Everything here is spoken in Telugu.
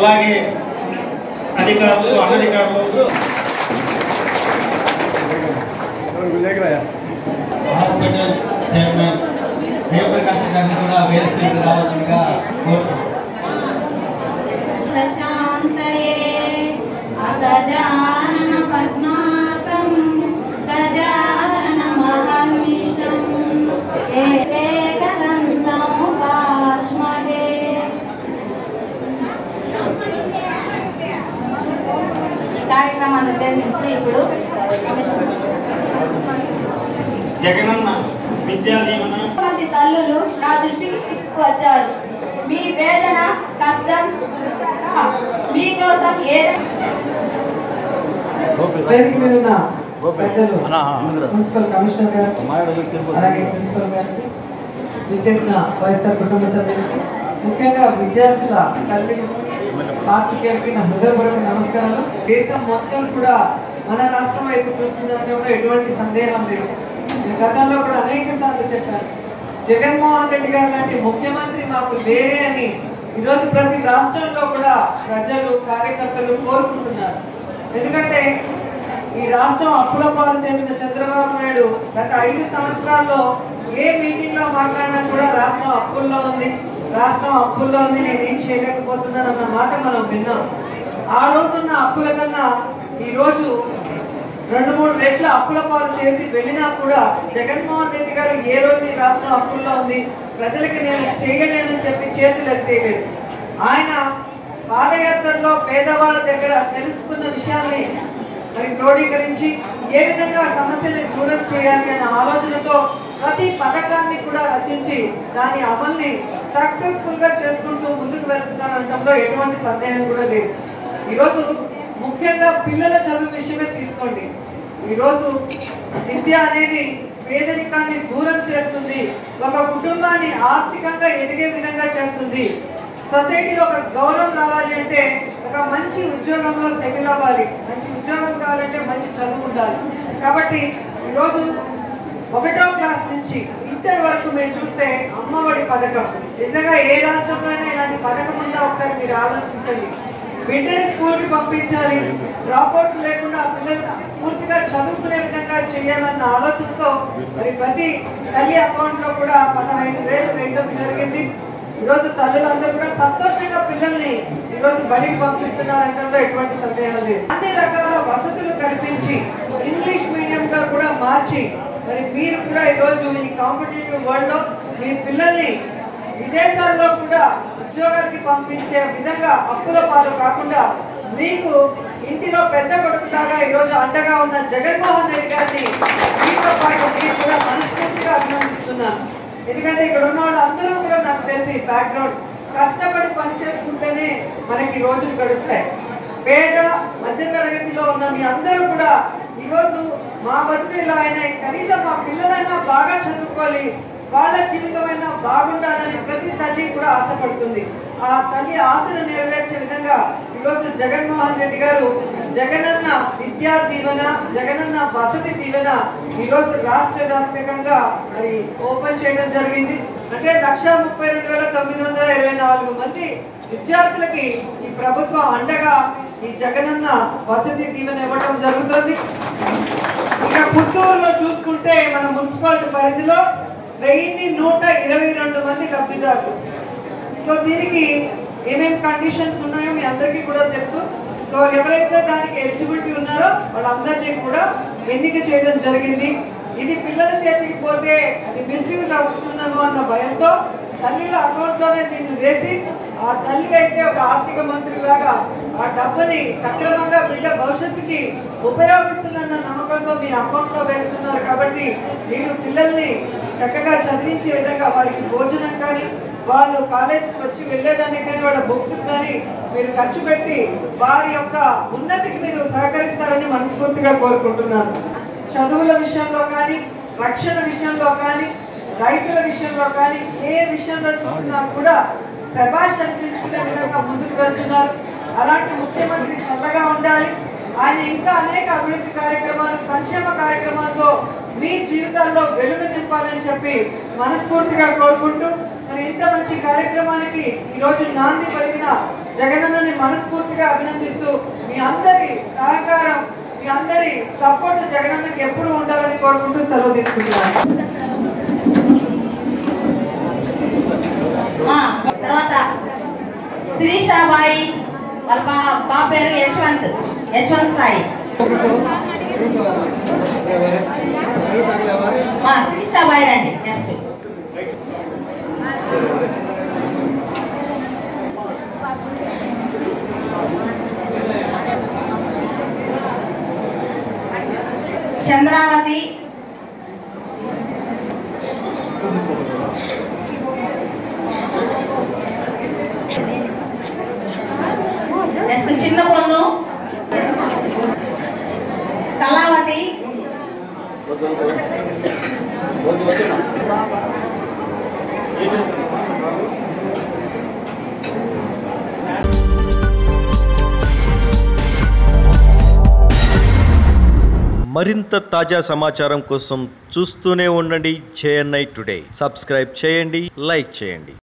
అలాగే అధికారులు అనధికారులు హాస్పిటల్ చైర్మన్ జయప్రకాష్ గారిని కూడా వేదికలకు రావాల్సిందిగా కోరుతున్నాను ప్రశాంతయే అగజానన పద్మార్కం గజాననమహర్నిష్టం ఏకదంతం భాస్మహే ఈ కార్యక్రమాన్ని ఉద్దేశించి ఇప్పుడు కమిషనర్ జగనన్న విద్యా దీవెన మంది తల్లులు నా దృష్టికి తీసుకువచ్చారు మీ వేదన కష్టం చూశాక మీకోసం ఏదైనా వేదిక మీద ఉన్న పెద్దలు మున్సిపల్ కమిషనర్ గారు అలాగే ప్రిన్సిపల్ గారికి విచ్చేసిన వైఎస్ఆర్ కుటుంబ సభ్యులకి ముఖ్యంగా విద్యార్థుల తల్లికి పాత్రికేయులకి నా హృదయపూర్వక నమస్కారాలు దేశం మొత్తం కూడా మన రాష్ట్రం వైపు చూస్తుందంటే ఎటువంటి సందేహం లేదు నేను గతంలో కూడా అనేక సార్లు చెప్పాను జగన్మోహన్ రెడ్డి గారు లాంటి ముఖ్యమంత్రి మాకు వేరే అని ఈరోజు ప్రతి రాష్ట్రంలో కూడా ప్రజలు కార్యకర్తలు కోరుకుంటున్నారు ఎందుకంటే ఈ రాష్ట్రం అప్పుల పాలు చేసిన చంద్రబాబు నాయుడు గత ఐదు సంవత్సరాల్లో ఏ మీటింగ్ లో మాట్లాడినా కూడా రాష్ట్రం అప్పుల్లో ఉంది రాష్ట్రం అప్పుల్లో ఉంది నేను ఏం చేయలేకపోతున్నాను అన్న మాట మనం విన్నాం ఆ రోజున్న అప్పుల కన్నా ఈ రోజు రెండు మూడు రెట్ల అప్పుల పాలు చేసి వెళ్ళినా కూడా జగన్మోహన్ రెడ్డి గారు ఏ రోజు ఈ రాష్ట్రం అప్పుల్లో ఉంది ప్రజలకి నేను చేయలేనని చెప్పి చేతులు ఎత్తేయలేదు ఆయన పాదయాత్రలో పేదవాళ్ళ దగ్గర తెలుసుకున్న విషయాల్ని మరి క్రోడీకరించి ఏ విధంగా సమస్యని దూరం చేయాలి అనే ఆలోచనతో ప్రతి పథకాన్ని కూడా రచించి దాని అమల్ని సక్సెస్ఫుల్ గా చేసుకుంటూ ముందుకు వెళ్తున్నారనడంలో ఎటువంటి సందేహం కూడా లేదు ఈరోజు ముఖ్యంగా పిల్లల చదువు విషయమే తీసుకోండి ఈరోజు విద్య అనేది పేదరికాన్ని దూరం చేస్తుంది ఒక కుటుంబాన్ని ఆర్థికంగా ఎదిగే విధంగా చేస్తుంది సొసైటీలో ఒక గౌరవం రావాలి అంటే ఒక మంచి ఉద్యోగంలో సెటిల్ అవ్వాలి మంచి ఉద్యోగం కావాలంటే మంచి చదువు ఉండాలి కాబట్టి ఈరోజు ఒకటో క్లాస్ నుంచి ఇంటర్ వరకు మీరు చూస్తే అమ్మఒడి పథకం నిజంగా ఏ రాష్ట్రంలో అయినా ఇలాంటి పథకం ఉందా ఒకసారి మీరు ఆలోచించండి బిడ్డని స్కూల్కి పంపించాలి డ్రాప్అవుట్స్ లేకుండా ఆ పిల్లలు పూర్తిగా చదువుకునే విధంగా చేయాలన్న ఆలోచనతో మరి ప్రతి తల్లి అకౌంట్ లో కూడా పదహైదు వేలు వేయడం జరిగింది ఈరోజు తల్లులందరూ కూడా సంతోషంగా పిల్లల్ని ఈరోజు బడికి పంపిస్తున్నారంటే ఎటువంటి సందేహం లేదు అన్ని రకాల వసతులు కల్పించి ఇంగ్లీష్ మీడియం గా కూడా మార్చి మరి మీరు కూడా ఈరోజు ఈ కాంపిటేటివ్ వరల్డ్ లో మీ పిల్లల్ని విదేశాల్లో కూడా ఉద్యోగానికి పంపించే విధంగా అప్పుల పాలు కాకుండా మీకు ఇంటిలో పెద్ద కొడుకులాగా ఈరోజు అండగా ఉన్న జగన్మోహన్ రెడ్డి గారిని మీతో పాటు నేను కూడా మనస్ఫూర్తిగా అభినందిస్తున్నాను ఎందుకంటే ఇక్కడ ఉన్న వాళ్ళు అందరూ కూడా నాకు తెలిసి బ్యాక్గ్రౌండ్ కష్టపడి పని చేసుకుంటేనే మనకి రోజులు గడుస్తాయి పేద మధ్య తరగతిలో ఉన్న మీ అందరూ కూడా ఈరోజు మా బతుకు ఇలా అయినా కనీసం మా పిల్లలైనా బాగా చదువుకోవాలి వాళ్ళ జీవితమైనా బాగుండాలని ప్రతి తల్లి కూడా ఆశపడుతుంది ఆ తల్లి ఆశను నెరవేర్చే విధంగా ఈరోజు జగన్మోహన్ రెడ్డి గారు జగనన్న విద్యా దీవెన జగనన్న వసతి దీవెన ఈరోజు రాష్ట్ర వ్యాప్తంగా మరి ఓపెన్ చేయడం జరిగింది అంటే లక్ష ముప్పై రెండు వేల తొమ్మిది వందల ఇరవై నాలుగు మంది విద్యార్థులకి ఈ ప్రభుత్వం అండగా ఈ జగనన్న వసతి దీవెన ఇవ్వడం జరుగుతుంది ఇక పుత్తూరులో చూసుకుంటే మన మున్సిపాలిటీ పరిధిలో వెయ్యిన్ని నూట ఇరవై రెండు మంది లబ్ధిదారులు సో దీనికి ఏమేమి కండిషన్స్ ఉన్నాయో మీ అందరికీ కూడా తెలుసు సో ఎవరైతే దానికి ఎలిజిబిలిటీ ఉన్నారో వాళ్ళందరినీ కూడా ఎన్నిక చేయడం జరిగింది ఇది పిల్లల చేతికి పోతే అది మిస్యూజ్ అవుతుందేమో అన్న భయంతో తల్లిల అకౌంట్లోనే దీన్ని వేసి ఆ తల్లి అయితే ఒక ఆర్థిక మంత్రి లాగా ఆ డబ్బుని సక్రమంగా బిడ్డ భవిష్యత్తుకి ఉపయోగిస్తుందన్న నమ్మకంతో మీ అకౌంట్ లో వేస్తున్నారు కాబట్టి మీరు పిల్లల్ని చక్కగా చదివించే విధంగా వారికి భోజనం కానీ వాళ్ళు కాలేజీకి వచ్చి వెళ్ళేదానికి కానీ వాళ్ళ బుక్స్ కానీ మీరు ఖర్చు పెట్టి వారి యొక్క ఉన్నతికి మీరు సహకరిస్తారని మనస్ఫూర్తిగా కోరుకుంటున్నాను చదువుల విషయంలో కానీ రక్షణ విషయంలో కానీ రైతుల విషయంలో కానీ ఏ విషయంలో చూసినా కూడా శబాష్ అనిపించుకునే విధంగా ముందుకు వెళ్తున్నారు అలాంటి ముఖ్యమంత్రి చల్లగా ఉండాలి ఆయన ఇంకా అనేక అభివృద్ధి కార్యక్రమాలు సంక్షేమ కార్యక్రమాలతో మీ జీవితాల్లో వెలుగు నింపాలని చెప్పి మనస్ఫూర్తిగా కోరుకుంటూ మరి ఇంత మంచి కార్యక్రమానికి ఈ రోజు నాంది పలికిన జగనన్నని మనస్ఫూర్తిగా అభినందిస్తూ మీ అందరి సహకారం మీ అందరి సపోర్ట్ జగనన్నకి ఎప్పుడు ఉండాలని కోరుకుంటూ సెలవు తీసుకుంటున్నాను ఆ, తర్వాత శిరీషాబాయి వాళ్ళ బా బాబు పేరు యశ్వంత్ యశ్వంత్ సాయి ఆ, శిరీషాబాయి రండి నెక్స్ట్ చంద్రావతి నెక్స్ట్ చిన్న పొన్ను కళావతి మరింత తాజా సమాచారం కోసం చూస్తూనే ఉండండి జేఎన్ఐ టుడే సబ్స్క్రైబ్ చేయండి లైక్ చేయండి